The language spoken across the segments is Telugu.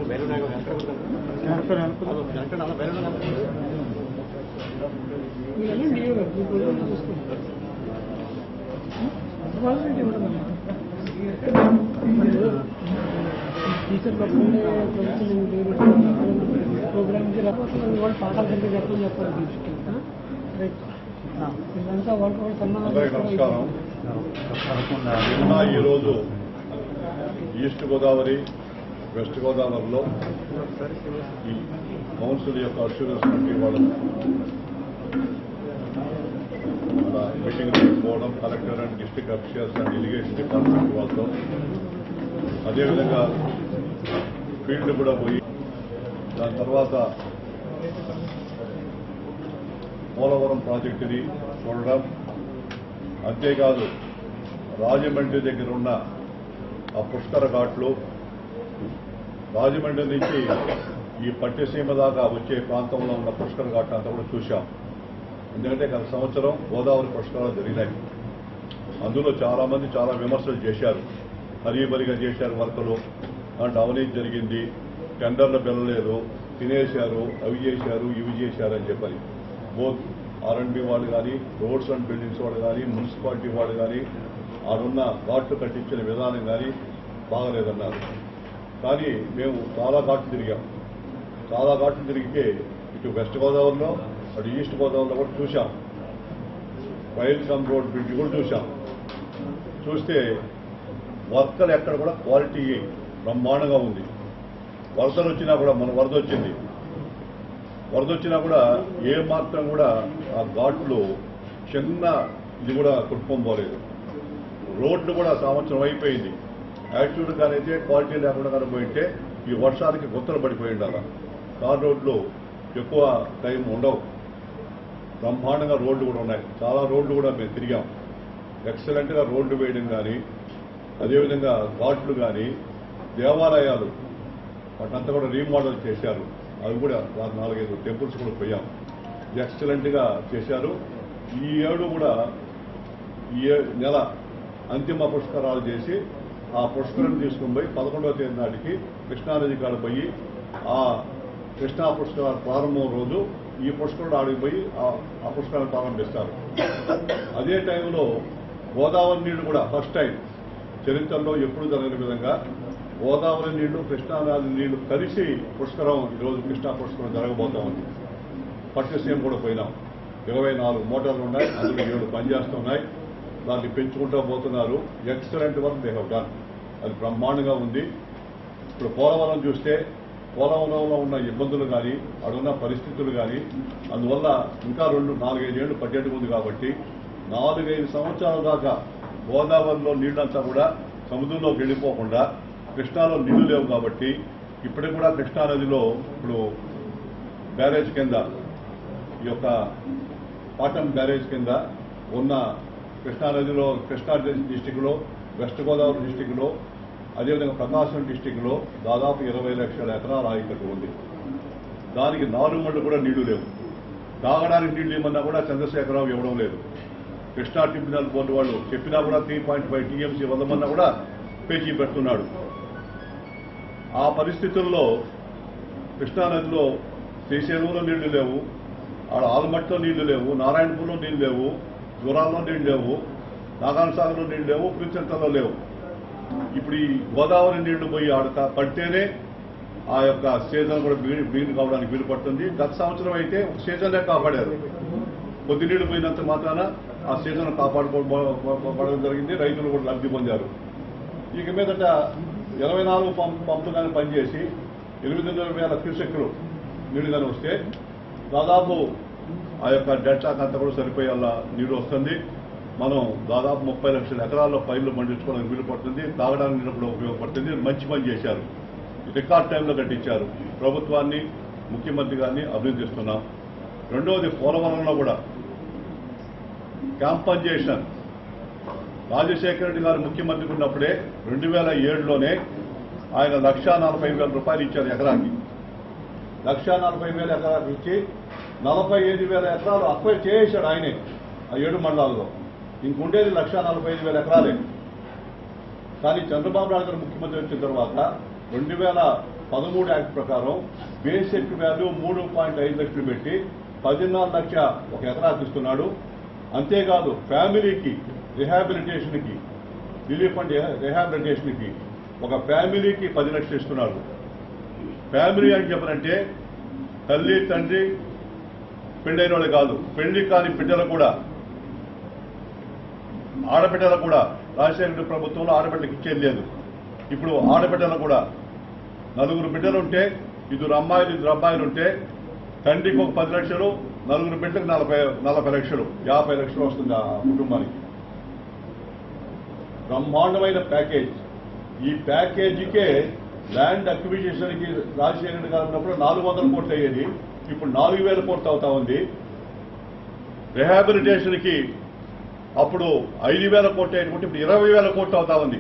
టీచర్ ప్రోగ్రామ్ వాళ్ళు పాఠాలు సరిగ్గా చెప్పని చెప్పాలి రైట్ ఇదంతా వాళ్ళకి వాళ్ళు అందరికీ నమస్కారం నిన్న ఈరోజు ఈస్ట్ గోదావరి వెస్ట్ గోదావరిలో ఈ కౌన్సిల్ యొక్క అష్యూరెన్స్ కమిటీ వాళ్ళు మన మీటింగ్ పోవడం collector and district officials and irrigation department వాళ్ళతో అదేవిధంగా ఫీల్డ్ కూడా పోయి దాని తర్వాత పోలవరం ప్రాజెక్టుని చూడడం అంతేకాదు రాజమండ్రి దగ్గర ఉన్న ఆ పుష్కర ఘాట్లు రాజమండ్రి నుంచి ఈ పట్టిసీమ దాకా వచ్చే ప్రాంతంలో ఉన్న పుష్కర ఘాట్ అంతా కూడా చూశాం ఎందుకంటే గత సంవత్సరం గోదావరి పుష్కరాలు జరిగినాయి అందులో చాలా మంది చాలా విమర్శలు చేశారు హరీబరిగా చేశారు వర్కలు అంటే అవినీతి జరిగింది టెండర్లు పిల్లలేదు తినేశారు అవి చేశారు ఇవి చేశారు అని చెప్పని బోత్ ఆర్ఎండ్బి వాళ్ళు కానీ రోడ్స్ అండ్ బిల్డింగ్స్ వాళ్ళు కానీ మున్సిపాలిటీ వాళ్ళు కానీ ఆడున్న ఘాట్లు కట్టించిన విధానం కానీ బాగలేదన్నారు కానీ మేము చాలా ఘాట్లు తిరిగాం చాలా ఘాట్లు తిరిగితే ఇటు వెస్ట్ గోదావరిలో అటు ఈస్ట్ గోదావరిలో కూడా చూశాం రైల్ కమ్ రోడ్ బ్రిడ్జ్ కూడా చూశాం చూస్తే వర్కలు ఎక్కడ కూడా క్వాలిటీ బ్రహ్మాండంగా ఉంది వరదలు వచ్చినా కూడా మన వరద వచ్చింది వరద వచ్చినా కూడా ఏ మాత్రం కూడా ఆ ఘాట్లు చిన్న ఇది కూడా కుటుంబం పోలేదు రోడ్లు కూడా సంవత్సరం అయిపోయింది యాక్చువల్ గానైతే క్వాలిటీ లేకుండా కానీ పోయింటే ఈ వర్షానికి గుత్తలు పడిపోయి ఉండాలి తార్ రోడ్లు ఎక్కువ టైం ఉండవు బ్రహ్మాండంగా రోడ్లు కూడా ఉన్నాయి చాలా రోడ్లు కూడా మేము తిరిగాం ఎక్సలెంట్గా రోడ్లు వేయడం కానీ అదేవిధంగా ఘాట్లు కానీ దేవాలయాలు వాటంతా కూడా రీమోడల్ చేశారు అవి కూడా నాకు నాలుగైదు టెంపుల్స్ కూడా పోయాం ఎక్సలెంట్గా చేశారు ఈ ఏడు కూడా ఈ ఏ- నెల అంతిమ పుష్కరాలు చేసి ఆ పుష్కరం తీసుకుని పోయి పదకొండవ తేదీ నాటికి కృష్ణానది కాడ పోయి ఆ కృష్ణా పుష్కరాల ప్రారంభం రోజు ఈ పుష్కరుడు ఆడికి పోయి ఆ- ఆ పుష్కరాన్ని ప్రారంభిస్తారు అదే టైంలో గోదావరి నీళ్లు కూడా ఫస్ట్ టైం చరిత్రలో ఎప్పుడు జరగని విధంగా గోదావరి నీళ్లు కృష్ణానది నీళ్లు కలిసి పుష్కరం ఈరోజు కృష్ణా పుష్కరం జరగబోతా ఉంది పట్టిసీమ కూడా పోయినాం ఇరవై నాలుగు మోటార్లు ఉన్నాయి అందులో ఏడు పనిచేస్తున్నాయి దాన్ని పెంచుకుంటూ పోతున్నారు excellent work they have done అది బ్రహ్మాండంగా ఉంది ఇప్పుడు పోలవరం చూస్తే పోలవరంలో ఉన్న ఇబ్బందులు కానీ అడున్న పరిస్థితులు కానీ అందువల్ల ఇంకా రెండు నాలుగైదు ఏళ్ళు పట్టేట్టు ఉంది కాబట్టి నాలుగైదు సంవత్సరాల దాకా గోదావరిలో నీళ్ళంతా కూడా సముద్రంలోకి వెళ్ళిపోకుండా కృష్ణాలో నీళ్లు లేవు కాబట్టి ఇప్పటికి కూడా కృష్ణానదిలో ఇప్పుడు బ్యారేజ్ కింద ఈ యొక్క పాటం బ్యారేజ్ కింద ఉన్న కృష్ణానదిలో కృష్ణా డిస్టిక్లో వెస్ట్ గోదావరి డిస్టిక్లో అదేవిధంగా ప్రకాశం డిస్టిక్లో దాదాపు ఇరవై లక్షల ఎకరాల ఆయకట్టు ఉంది దానికి నాలుగు మళ్ళు కూడా నీళ్లు లేవు తాగడానికి నీళ్లు ఇవ్వమన్నా కూడా చంద్రశేఖరరావు ఇవ్వడం లేదు కృష్ణా ట్రిబ్యునల్ బోర్డు వాళ్ళు చెప్పినా కూడా త్రీ పాయింట్ ఫైవ్ టీఎంసీ వదమన్నా కూడా పేచీ పెడుతున్నాడు ఆ పరిస్థితుల్లో కృష్ణానదిలో శ్రీశైలంలో నీళ్లు లేవు ఆడ ఆల్మట్లో నీళ్లు లేవు నారాయణపూర్లో నీళ్లు లేవు జురాల్లో నీళ్లు లేవు నాగాన్ సాగర్లో నీళ్లు లేవు ప్రిన్సెంటర్లో లేవు ఇప్పుడు ఈ గోదావరి నీళ్లు పోయి ఆడతా పడితేనే ఆ యొక్క సీజన్ కూడా బిగిన్ బిగిన్ కావడానికి వీలు పడుతుంది గత సంవత్సరం అయితే ఒక సీజన్లే కాపాడారు కొద్ది నీళ్లు పోయినంత మాత్రాన ఆ సీజన్ కాపాడుకోవడం జరిగింది రైతులు కూడా లబ్ధి పొందారు ఇక మీదట ఇరవై నాలుగు పంప్ పంపులు కానీ పనిచేసి ఎనిమిదిన్నర వేల క్యూసెక్లు నీళ్లు కానీ వస్తే దాదాపు ఆ యొక్క డెల్టాక్ అంతా కూడా సరిపోయేలా నీరు వస్తుంది మనం దాదాపు ముప్పై లక్షల ఎకరాల్లో పైర్లు పండించుకోవడానికి వీలు పడుతుంది తాగడానికి నీళ్ళు కూడా ఉపయోగపడుతుంది మంచి పని చేశారు రికార్డ్ టైంలో కట్టించారు ప్రభుత్వాన్ని ముఖ్యమంత్రి గారిని అభినందిస్తున్నాం రెండవది పోలవరంలో కూడా కాంపన్సేషన్ రాజశేఖర రెడ్డి గారు ముఖ్యమంత్రి ఉన్నప్పుడే రెండు వేల ఏడులోనే ఆయన లక్షా నలభై వేల రూపాయలు ఇచ్చారు ఎకరాకి లక్షా నలభై వేల ఎకరాకి ఇచ్చి నలభై ఐదు వేల ఎకరాలు అక్వైర్ చేసాడు ఆయనే ఆ ఏడు మండలాల్లో ఇంకుండేది లక్షా నలభై ఐదు వేల ఎకరాలే కానీ చంద్రబాబు నాయుడు గారు ముఖ్యమంత్రి వచ్చిన తర్వాత రెండు వేల పదమూడు యాక్ట్ ప్రకారం బేసిక్ వాల్యూ మూడు పాయింట్ ఐదు లక్షలు పెట్టి పదిన్నర లక్ష ఒక ఎకరాకి ఇస్తున్నాడు అంతేకాదు ఫ్యామిలీకి రిహాబిలిటేషన్కి రిలీఫ్ అండ్ రిహాబిలిటేషన్కి ఒక ఫ్యామిలీకి పది లక్షలు ఇస్తున్నాడు ఫ్యామిలీ అని చెప్పనంటే తల్లి తండ్రి పెళ్ళైన వాళ్ళు కాదు పెళ్లి కాని బిడ్డలు కూడా ఆడబిడ్డలు కూడా రాజశేఖర రెడ్డి ప్రభుత్వంలో ఆడబిడ్డలకు ఇచ్చేది లేదు ఇప్పుడు ఆడబిడ్డలు కూడా నలుగురు బిడ్డలు ఉంటే ఇద్దరు అమ్మాయిలు ఇద్దరు అబ్బాయిలు ఉంటే తండ్రికి ఒక పది లక్షలు నలుగురు బిడ్డలకు నలభై నలభై లక్షలు యాభై లక్షలు వస్తుంది ఆ కుటుంబానికి బ్రహ్మాండమైన ప్యాకేజ్ ఈ ప్యాకేజీకే ల్యాండ్ అక్విజిషన్కి రాజశేఖర రెడ్డి గారు ఉన్నప్పుడు నాలుగు వందల కోట్లు అయ్యేది ఇప్పుడు నాలుగు వేల కోట్లు అవుతా ఉంది రిహాబిలిటేషన్కి అప్పుడు ఐదు వేల కోట్లు అయ్యేటువంటి ఇప్పుడు ఇరవై వేల కోట్లు అవుతా ఉంది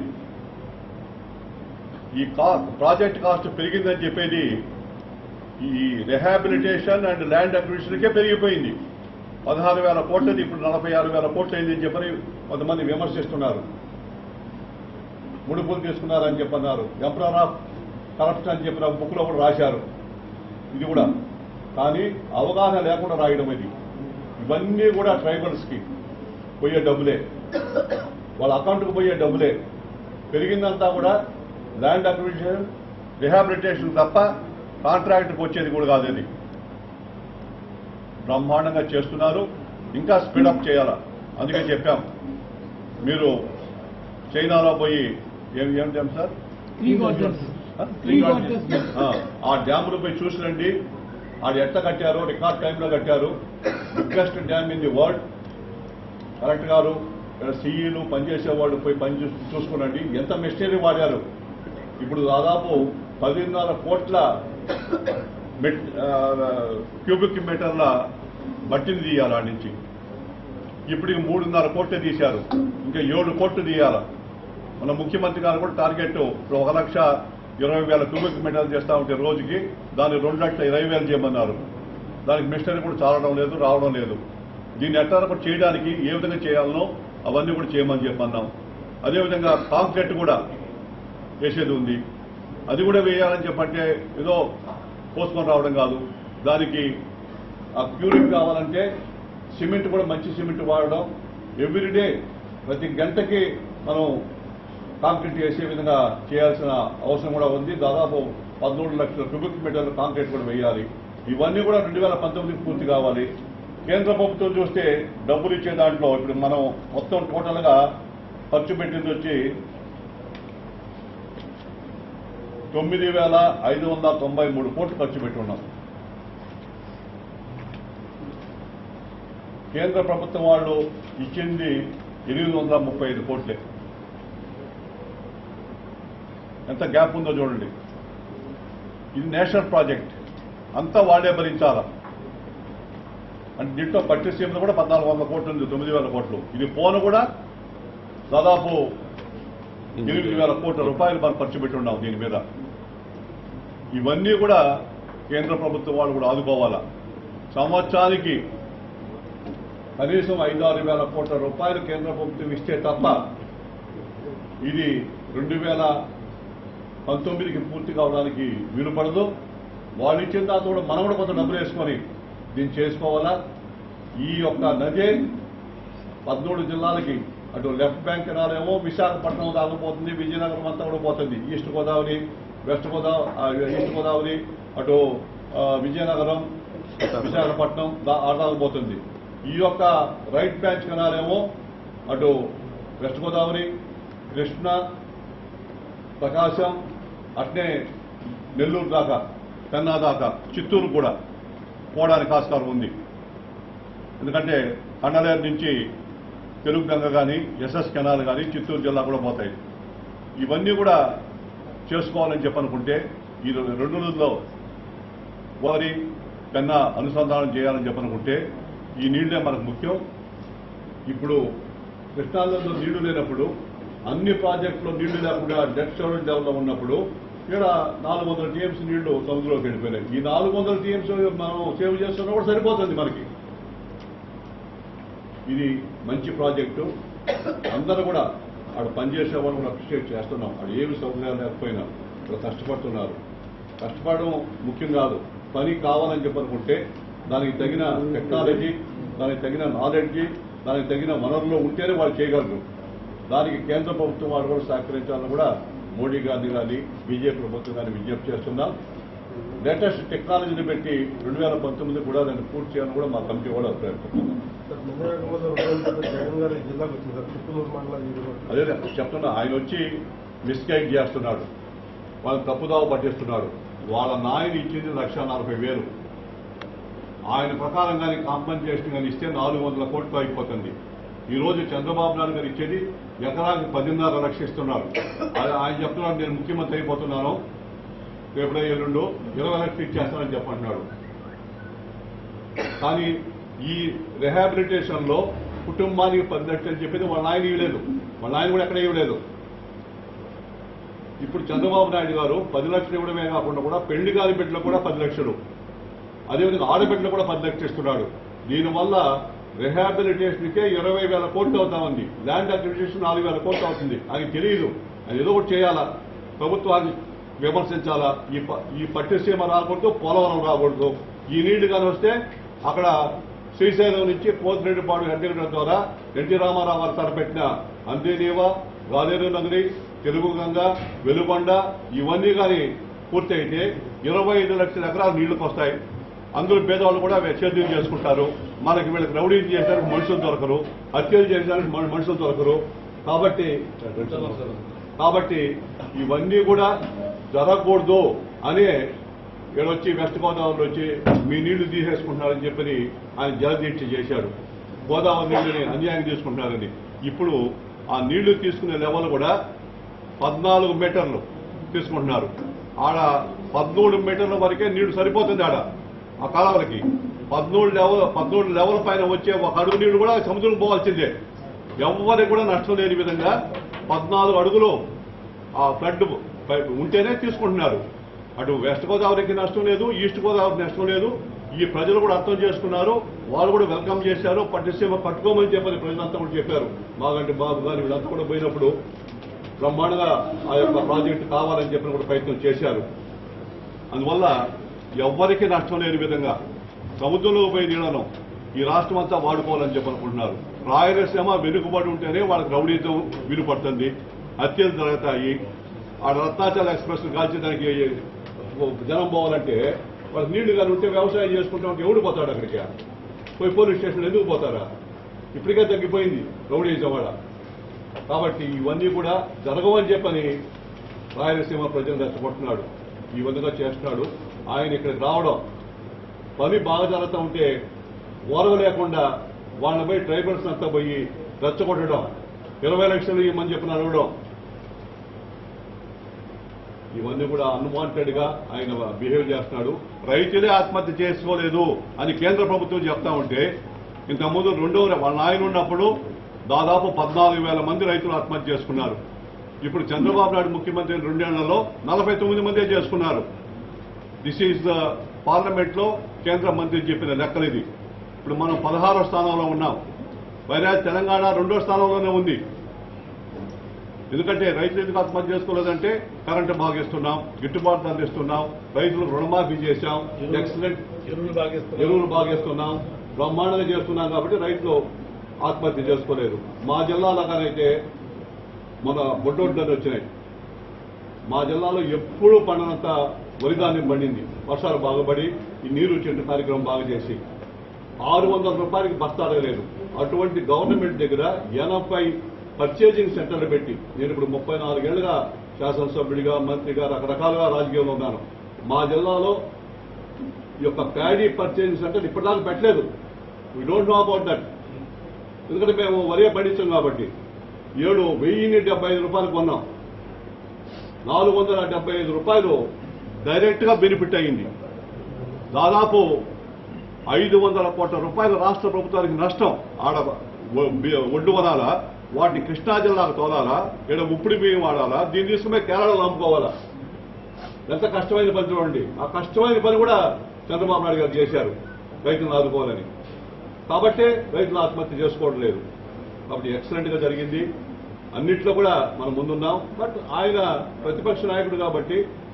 ఈ కా ప్రాజెక్ట్ కాస్ట్ పెరిగిందని చెప్పేది ఈ రిహాబిలిటేషన్ అండ్ ల్యాండ్ అక్విజిషన్కే పెరిగిపోయింది పదహారు వేల కోట్లది ఇప్పుడు నలభై ఆరు వేల కోట్లు అయిందని చెప్పని కొంతమంది విమర్శిస్తున్నారు ముడుపులు తీసుకున్నారని చెప్పన్నారు ఎంపరర్ ఆఫ్ కరప్షన్ అని చెప్పిన బుక్లో కూడా రాశారు ఇది కూడా కానీ అవగాహన లేకుండా రాయడం ఇది ఇవన్నీ కూడా ట్రైబల్స్కి పోయే డబ్బులే వాళ్ళ అకౌంట్కి పోయే డబ్బులే పెరిగిందంతా కూడా ల్యాండ్ అక్విజిషన్ రిహాబిలిటేషన్ తప్ప కాంట్రాక్ట్కి వచ్చేది కూడా కాదు అది బ్రహ్మాండంగా చేస్తున్నారు ఇంకా స్పీడప్ చేయాలా అందుకే చెప్పాం మీరు చైనాలో పోయి ఏం ఏం డ్యామ్ సార్ త్రీ గార్డెన్స్ ఆ? త్రీ గార్డెన్స్ ఆ, ఆ డ్యాములు పోయి చూసిరండి ఆడు ఎట్లా కట్టారు రికార్డ్ టైంలో కట్టారు biggest dam in the world correct గారు ఇక్కడ సీఈలు పనిచేసే వాళ్ళు పోయి పని చూ- చూసుకునండి ఎంత మెషినరీ వాడారు ఇప్పుడు దాదాపు పదిన్నర కోట్ల మెట్ ఆ, క్యూబిక్ మీటర్ల మట్టిని తీయాలి ఆ నుంచి ఇప్పటికి మూడున్నర కోట్లు తీశారు ఇంకా ఏడు కోట్లు తీయాలి మన ముఖ్యమంత్రి గారు కూడా టార్గెట్ ఇప్పుడు ఒక లక్ష ఇరవై వేల క్యూబిక్ మీటర్లు చేస్తా ఉంటే రోజుకి దాన్ని రెండు లక్షల ఇరవై వేలు చేయమన్నారు దానికి మిషనరీ కూడా చాలడం లేదు రావడం లేదు దీన్ని ఎట్లా కూడా చేయడానికి ఏ విధంగా చేయాలనో అవన్నీ కూడా చేయమని చెప్పన్నాం అదేవిధంగా కాంక్రీట్ కూడా వేసేది ఉంది అది కూడా వేయాలని చెప్పంటే ఏదో పోసుకొని రావడం కాదు దానికి ఆ క్యూరింగ్ కావాలంటే సిమెంట్ కూడా మంచి సిమెంట్ వాడడం ఎవ్రీడే ప్రతి గంటకి మనం కాంక్రీట్ వేసే విధంగా చేయాల్సిన అవసరం కూడా ఉంది దాదాపు పదమూడు లక్షల క్యూబిక్ మీటర్ల కాంక్రీట్ కూడా వేయాలి ఇవన్నీ కూడా రెండు వేల పంతొమ్మిదికి పూర్తి కావాలి కేంద్ర ప్రభుత్వం చూస్తే డబ్బులు ఇచ్చే దాంట్లో ఇప్పుడు మనం మొత్తం టోటల్గా ఖర్చు పెట్టింది వచ్చి తొమ్మిది వేల ఐదు వందల తొంభై మూడు కోట్లు ఖర్చు పెట్టి ఉన్నాం కేంద్ర ప్రభుత్వం వాళ్ళు ఇచ్చింది ఎనిమిది వందల ముప్పై ఐదు కోట్లే ఎంత గ్యాప్ ఉందో చూడండి ఇది నేషనల్ ప్రాజెక్ట్ అంతా వాళ్ళే భరించాలా అంటే దీంట్లో పట్టిసీమలో కూడా పద్నాలుగు వందల కోట్లు ఉంది తొమ్మిది వేల కోట్లు ఇది పోను కూడా దాదాపు ఎనిమిది వేల కోట్ల రూపాయలు మనం ఖర్చు పెట్టి ఉన్నాం దీని మీద ఇవన్నీ కూడా కేంద్ర ప్రభుత్వం వాళ్ళు కూడా ఆదుకోవాలా సంవత్సరానికి కనీసం ఐదు ఆరు వేల కోట్ల రూపాయలు కేంద్ర ప్రభుత్వం ఇస్తే తప్ప ఇది రెండు వేల పంతొమ్మిదికి పూర్తి కావడానికి వీలు పడదు వాళ్ళు ఇచ్చిన తర్వాత కూడా మనం కూడా కొంత డబ్బులు వేసుకొని దీన్ని చేసుకోవాలా ఈ యొక్క నదే పదమూడు జిల్లాలకి అటు లెఫ్ట్ బ్యాంక్ కెనాలేమో విశాఖపట్నం దాకా పోతుంది విజయనగరం అంతా కూడా పోతుంది east Godavari west Godavari east Godavari అటు ఆ, విజయనగరం విశాఖపట్నం దా- ఆ దాకా పోతుంది ఈ యొక్క రైట్ బ్యాంక్ కెనాలేమో అటు వెస్ట్ గోదావరి కృష్ణ ప్రకాశం అట్నే నెల్లూరు దాకా పెన్నా దాకా చిత్తూరు కూడా పోవడానికి ఆస్కారం ఉంది ఎందుకంటే కండలేరు నుంచి తెలుగు గంగ కానీ ఎస్ఎస్ కెనాల్ కానీ చిత్తూరు జిల్లా కూడా పోతాయి ఇవన్నీ కూడా చేసుకోవాలని చెప్పనుకుంటే ఈ రెండు రోజుల్లో వారి కన్నా అనుసంధానం చేయాలని చెప్పనుకుంటే ఈ నీళ్లే మనకు ముఖ్యం ఇప్పుడు కృష్ణానదిలో నీళ్లు లేనప్పుడు అన్ని ప్రాజెక్టులో నీళ్లు లేకుండా డెట్ స్టోరేజ్ లెవెల్లో ఉన్నప్పుడు ఇక్కడ నాలుగు వందల టీఎంసీ నీళ్లు సముద్రంలోకి వెళ్ళిపోయినాయి ఈ నాలుగు వందల టీఎంసీ మనం సేవ్ చేస్తున్నా కూడా సరిపోతుంది మనకి ఇది మంచి ప్రాజెక్టు అందరూ కూడా ఆడు పనిచేసే వాళ్ళు కూడా అప్రిషియేట్ చేస్తున్నాం ఆడు ఏమి సౌకర్యాలు లేకపోయినా ఇక్కడ కష్టపడుతున్నారు కష్టపడడం ముఖ్యం కాదు పని కావాలని చెప్పనుకుంటే దానికి తగిన టెక్నాలజీ దానికి తగిన నాలెడ్జి దానికి తగిన వనరులు ఉంటేనే వాళ్ళు చేయగలరు దానికి కేంద్ర ప్రభుత్వం వాళ్ళు కూడా సహకరించాలని కూడా మోడీ గారిని కానీ బీజేపీ ప్రభుత్వం కానీ విజ్ఞప్తి చేస్తున్నాం లేటెస్ట్ టెక్నాలజీని పెట్టి రెండు వేల పంతొమ్మిది కూడా దాన్ని పూర్తి చేయాలని కూడా మా కమిటీ కూడా అభిప్రాయపడుతున్నాం సార్ ముమ్మడిలో రెండు రోజుల క్రితం జగన్ గారు ఈ జిల్లాకు వచ్చింది సార్ చిత్తూరు మండలం ఇది కూడా. అదే చెప్తున్నా ఆయన వచ్చి మిస్గైడ్ చేస్తున్నాడు వాళ్ళని తప్పుదావ పట్టిస్తున్నాడు వాళ్ళ నాయన ఇచ్చింది లక్ష నలభై వేలు ఆయన ప్రకారం కానీ కాంపన్సేషన్ కానీ ఇస్తే నాలుగు వందల కోట్లు అయిపోతుంది ఈ రోజు చంద్రబాబు నాయుడు గారు ఇచ్చేది ఎకరానికి పదిన్నర లక్ష ఇస్తున్నారు అది ఆయన చెప్తున్నాడు నేను ముఖ్యమంత్రి అయిపోతున్నాను రేపుడే ఎల్లుండు ఇరవై లక్షలు ఇచ్చేస్తానని చెప్పంటున్నాడు కానీ ఈ రిహాబిలిటేషన్ లో కుటుంబానికి పది లక్షలు చెప్పేది వాళ్ళ ఆయన ఇవ్వలేదు వాళ్ళ ఆయన కూడా ఎక్కడ ఇవ్వలేదు ఇప్పుడు చంద్రబాబు నాయుడు గారు పది లక్షలు ఇవ్వడమే కాకుండా కూడా పెళ్లి కాని బిడ్డలకు కూడా పది లక్షలు అదేవిధంగా ఆడబిడ్డలు కూడా పది లక్షలు ఇస్తున్నాడు దీనివల్ల రిహాబిలిటేషన్కే ఇరవై వేల కోట్లు అవుతా ఉంది ల్యాండ్ అక్విజిషన్ నాలుగు వేల కోట్లు అవుతుంది అది తెలియదు అది ఏదో ఒకటి చేయాలా ప్రభుత్వాన్ని విమర్శించాలా ఈ ప- ఈ పట్టిసీమ రాకూడదు పోలవరం రాకూడదు ఈ నీళ్లు కానీ వస్తే అక్కడ శ్రీశైలం నుంచి పోతిరెడ్డిపాడు హెడ్డగడ్డ ద్వారా ఎన్టీ రామారావు గారు తలపెట్టిన అందేనీవ గాలేరు నగరి తెలుగు గంగ వెలుగొండ ఇవన్నీ కానీ పూర్తయితే ఇరవై ఐదు లక్షల ఎకరాలు నీళ్లకు వస్తాయి అందులో పేదవాళ్ళు కూడా సేద్యం చేసుకుంటారు మనకి వీళ్ళకి రౌడీ చేయడానికి మనుషులు దొరకరు హత్యలు చేయడానికి మన- మనుషులు దొరకరు కాబట్టి కాబట్టి ఇవన్నీ కూడా జరగకూడదు అనే వీళ్ళొచ్చి వెస్ట్ గోదావరిలో వచ్చి మీ నీళ్లు తీసేసుకుంటున్నారని చెప్పని ఆయన జలదీక్ష చేశాడు గోదావరి నీళ్ళని అన్యాయం తీసుకుంటున్నారని ఇప్పుడు ఆ నీళ్లు తీసుకునే లెవెల్ కూడా పద్నాలుగు మీటర్లు తీసుకుంటున్నారు ఆడ పద్మూడు మీటర్ల వరకే నీళ్లు సరిపోతుంది ఆడ ఆ కాలువలకి పద్మూడు లెవెల్ పద్మూడు లెవెల్ పైన వచ్చే ఒక అడుగు నీళ్లు కూడా సముద్రం పోవాల్సిందే ఎవరికి కూడా నష్టం లేని విధంగా పద్నాలుగు అడుగులు ఆ ఫ్లడ్ పైప్ ఉంటేనే తీసుకుంటున్నారు అటు వెస్ట్ గోదావరికి నష్టం లేదు ఈస్ట్ గోదావరికి నష్టం లేదు ఈ ప్రజలు కూడా అర్థం చేసుకున్నారు వాళ్ళు కూడా వెల్కమ్ చేశారు పట్టిసీమ పట్టుకోమని చెప్పని ప్రజలంతా కూడా చెప్పారు మాగంటి బాబు గారు వీళ్ళంతా కూడా పోయినప్పుడు బ్రహ్మాండంగా ఆ యొక్క ప్రాజెక్టు కావాలని చెప్పిన కూడా ప్రయత్నం చేశారు అందువల్ల ఎవ్వరికీ నష్టం లేని విధంగా సముద్రంలో పోయి నీళ్లను ఈ రాష్ట్రం అంతా వాడుకోవాలని చెప్పి అనుకుంటున్నారు రాయలసీమ వెనుకబడి ఉంటేనే వాళ్ళకి రౌడీతం విలుపడుతుంది హత్యలు జరుగుతాయి ఆ రత్నాచల ఎక్స్ప్రెస్ కాల్చేదానికి జనం పోవాలంటే వాళ్ళకి నీళ్లు కానీ ఉంటే వ్యవసాయం చేసుకుంటా ఉంటే ఎవడు పోతాడు అక్కడికి పోయి పోలీస్ స్టేషన్ ఎందుకు పోతారా ఇప్పటికే తగ్గిపోయింది రౌడీజం వాళ్ళ కాబట్టి ఇవన్నీ కూడా జరగవని చెప్పని రాయలసీమ ప్రజలు రెచ్చగొట్టున్నాడు ఈ విధంగా చేస్తున్నాడు ఆయన ఇక్కడికి రావడం పని బాగా జరుగుతూ ఉంటే ఓరవ లేకుండా వాళ్ళ పోయి ట్రైబల్స్ అంతా పోయి రెచ్చగొట్టడం ఇరవై లక్షలు ఇవ్వమని చెప్పిన అడగడం ఇవన్నీ కూడా అన్వాంటెడ్ గా ఆయన బిహేవ్ చేస్తున్నాడు రైతులే ఆత్మహత్య చేసుకోలేదు అని కేంద్ర ప్రభుత్వం చెప్తా ఉంటే ఇంతకుముందు రెండో వాళ్ళ నాయన ఉన్నప్పుడు దాదాపు పద్నాలుగు వేల మంది రైతులు ఆత్మహత్య చేసుకున్నారు ఇప్పుడు చంద్రబాబు నాయుడు ముఖ్యమంత్రి రెండేళ్లలో నలభై తొమ్మిది మందే చేసుకున్నారు దిస్ ఈజ్ ద పార్లమెంట్ లో కేంద్ర మంత్రి చెప్పిన లెక్కలు ఇది ఇప్పుడు మనం పదహారో స్థానంలో ఉన్నాం వైరాజ్ తెలంగాణ రెండో స్థానంలోనే ఉంది ఎందుకంటే రైతులు ఎందుకు ఆత్మహత్య చేసుకోలేదంటే కరెంటు బాగిస్తున్నాం గిట్టుబాటు ధరలు ఇస్తున్నాం రైతులకు రుణమాఫీ చేశాం ఎక్సలెంట్ ఎరువులు బాగేస్తున్నారు ఎరువులు బాగేస్తున్నాం బ్రహ్మాండంగా చేస్తున్నాం కాబట్టి రైతులు ఆత్మహత్య చేసుకోలేదు మా జిల్లాలోగానైతే మన బొడ్డొడ్డలు వచ్చినాయి మా జిల్లాలో ఎప్పుడూ పండనంత వరి ధాన్యం పండింది వర్షాలు బాగుపడి ఈ నీరు చెట్టు కార్యక్రమం బాగా చేసి ఆరు వందల రూపాయలకి బస్తా లేదు అటువంటి గవర్నమెంట్ దగ్గర ఎనభై పర్చేజింగ్ సెంటర్లు పెట్టి నేను ఇప్పుడు ముప్పై నాలుగేళ్లుగా శాసనసభ్యుడిగా మంత్రిగా రకరకాలుగా రాజకీయంలో ఉన్నాను మా జిల్లాలో ఈ యొక్క ప్యాడీ పర్చేజింగ్ సెంటర్ ఇప్పటిదాకా పెట్టలేదు we don't know about that ఎందుకంటే మేము వరే పండించాం కాబట్టి ఏడు వెయ్యిన్ని డెబ్బై ఐదు రూపాయలు కొన్నాం నాలుగు వందల డెబ్బై ఐదు రూపాయలు డైరెక్ట్ గా బెనిఫిట్ అయింది దాదాపు ఐదు వందల కోట్ల రూపాయల రాష్ట్ర ప్రభుత్వానికి నష్టం ఆడ ఒ- బి- ఒడ్డు వనాలా వాటిని కృష్ణా జిల్లాకు తోలాలా ఇక్కడ ఉప్పుడు బియ్యం వాడాలా దీన్ని తీసుకునే కేరళలో అమ్ముకోవాలా ఎంత కష్టమైన పని చూడండి ఆ కష్టమైన పని కూడా చంద్రబాబు నాయుడు గారు చేశారు రైతులను ఆదుకోవాలని కాబట్టే రైతులు ఆత్మహత్య చేసుకోవడం లేదు కాబట్టి ఎక్సలెంట్ గా జరిగింది అన్నిట్లో కూడా మనం ముందున్నాం బట్ ఆయన ప్రతిపక్ష నాయకుడు కాబట్టి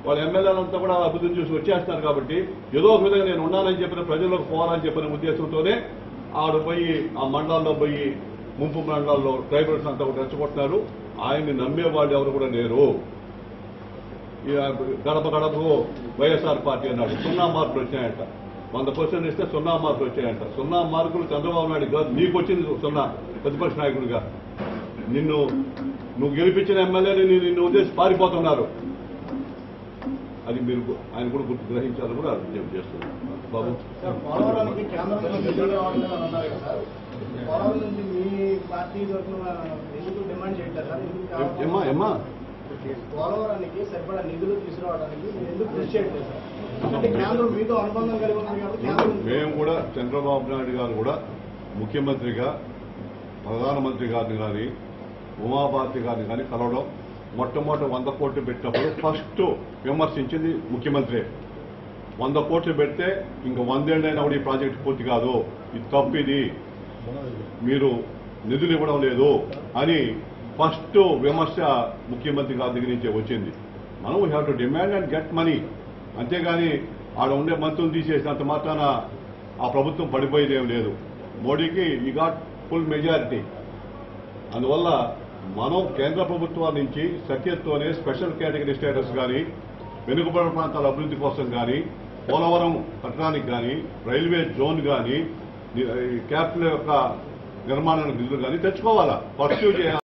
వాళ్ళ ఎమ్మెల్యేలంతా కూడా అభివృద్ధి చూసి వచ్చేస్తున్నారు కాబట్టి ఏదో ఒక విధంగా నేను ఉన్నానని చెప్పిన ప్రజలకు పోవాలని చెప్పిన ఉద్దేశంతోనే ఆడు పోయి ఆ మండలాల్లో పోయి ముంపు మండలాల్లో ట్రైబల్స్ అంతా కూడా రెచ్చగొట్టినారు ఆయన్ని నమ్మేవాళ్ళు ఎవరు కూడా లేరు ఈ గడప గడపకు వైఎస్ఆర్ పార్టీ అన్నాడు సున్నా మార్కులు వచ్చాయంట వంద పర్సెంట్ ఇస్తే సున్నా మార్కులు వచ్చాయంట సున్నా మార్కులు చంద్రబాబు నాయుడు కాదు నీకు వచ్చింది సున్నా ప్రతిపక్ష నాయకుడిగా నిన్ను నువ్వు గెలిపించిన ఎమ్మెల్యేని నిన్ను ఉద్దేశించి పారిపోతున్నారు అది మీరు ఆయన కూడా గుర్తు గ్రహించాలని కూడా విజ్ఞప్తి చేస్తున్నాను బాబు సార్ పోలవరానికి కేంద్రంలో నిధులు రావాలని అన్నారు కదా సార్ పోలవరం నుంచి మీ పార్టీ తరఫున ఎందుకు డిమాండ్ చేయట్లేదు సార్ ఎందుకు ఎం- ఎమ్మా ఎమ్మా పోలవరానికి సరిపడా నిధులు తీసుకురావడానికి మీరు ఎందుకు కృషి చేయట్లేదు సార్ అంటే కేంద్రం మీతో అనుబంధం కలిగి ఉంది కాబట్టి కేంద్రం మేము కూడా చంద్రబాబు నాయుడు గారు కూడా ముఖ్యమంత్రిగా ప్రధానమంత్రి గారిని కానీ ఉమాభారతి గారిని కానీ కలవడం మొట్టమొదటి వంద కోట్లు పెట్టినప్పుడు ఫస్ట్ విమర్శించింది ముఖ్యమంత్రి వంద కోట్లు పెడితే ఇంకా వందేళ్ళైనా కూడా ఈ ప్రాజెక్ట్ పూర్తి కాదు ఇది తప్పు ఇది మీరు నిధులు ఇవ్వడం లేదు అని ఫస్ట్ విమర్శ ముఖ్యమంత్రి గారి దగ్గర నుంచే వచ్చింది మనం we have to demand and get money అంతేగాని ఆడ ఉండే మంత్రులు తీసేసినంత మాత్రాన ఆ ప్రభుత్వం పడిపోయేది ఏం లేదు మోడీకి ఈ గాట్ ఫుల్ మెజారిటీ అందువల్ల మనం కేంద్ర ప్రభుత్వం నుంచి సత్యతోనే స్పెషల్ కేటగిరీ స్టేటస్ కానీ వెనుకబడిన ప్రాంతాల అభివృద్ధి కోసం కానీ పోలవరం పట్టణానికి కానీ రైల్వే జోన్ కానీ క్యాపిటల్ యొక్క నిర్మాణానికి నిధులు కానీ తెచ్చుకోవాలా పర్సూ చేయాలి